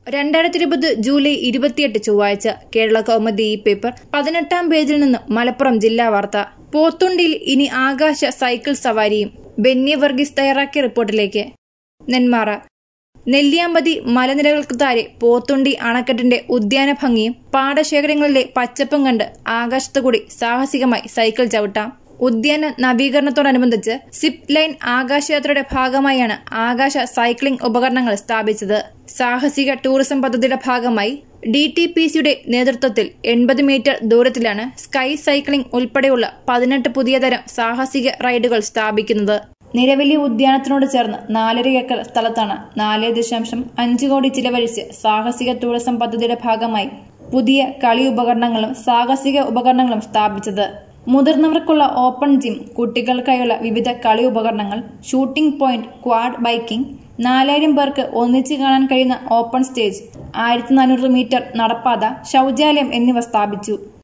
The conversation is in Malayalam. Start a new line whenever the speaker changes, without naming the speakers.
രണ്ടായിരത്തി ഇരുപത് ജൂലൈ ഇരുപത്തിയെട്ട് ചൊവ്വാഴ്ച കേരള കൗമുദി ഈ പേപ്പർ പതിനെട്ടാം പേജിൽ നിന്ന് മലപ്പുറം ജില്ലാ വാർത്ത പോത്തുണ്ടിയിൽ ഇനി ആകാശ സൈക്കിൾ സവാരിയും ബെന്നി വർഗീസ് തയ്യാറാക്കിയ റിപ്പോർട്ടിലേക്ക് നെന്മാറ നെല്ലിയാമ്പതി മലനിരകൾക്ക് താഴെ പോത്തുണ്ടി അണക്കെട്ടിന്റെ ഉദ്യാന ഭംഗിയും പാടശേഖരങ്ങളിലെ പച്ചപ്പും കണ്ട് ആകാശത്തുകൂടി സാഹസികമായി സൈക്കിൾ ചവിട്ടാം ഉദ്യാന നവീകരണത്തോടനുബന്ധിച്ച് സിപ്പ് ലൈൻ ആകാശയാത്രയുടെ ഭാഗമായാണ് ആകാശ സൈക്ലിംഗ് ഉപകരണങ്ങൾ സ്ഥാപിച്ചത് സാഹസിക ടൂറിസം പദ്ധതിയുടെ ഭാഗമായി ഡി ടി പി സിയുടെ നേതൃത്വത്തിൽ എൺപത് മീറ്റർ ദൂരത്തിലാണ് സ്കൈ സൈക്ലിംഗ് ഉൾപ്പെടെയുള്ള പതിനെട്ട് പുതിയ തരം സാഹസിക റൈഡുകൾ സ്ഥാപിക്കുന്നത് നിരവലി ഉദ്യാനത്തിനോട് ചേർന്ന് നാലര ഏക്കർ സ്ഥലത്താണ് നാല് ദശാംശം അഞ്ച് കോടി ചിലവഴിച്ച് സാഹസിക ടൂറിസം പദ്ധതിയുടെ ഭാഗമായി പുതിയ കളി ഉപകരണങ്ങളും സാഹസിക ഉപകരണങ്ങളും സ്ഥാപിച്ചത് മുതിർന്നവർക്കുള്ള ഓപ്പൺ ജിം കുട്ടികൾക്കായുള്ള വിവിധ കളി ഉപകരണങ്ങൾ ഷൂട്ടിംഗ് പോയിന്റ് ക്വാഡ് ബൈക്കിംഗ് നാലായിരം പേർക്ക് ഒന്നിച്ച് കാണാൻ കഴിയുന്ന ഓപ്പൺ സ്റ്റേജ് ആയിരത്തി നാനൂറ് മീറ്റർ നടപ്പാത ശൗചാലയം എന്നിവ സ്ഥാപിച്ചു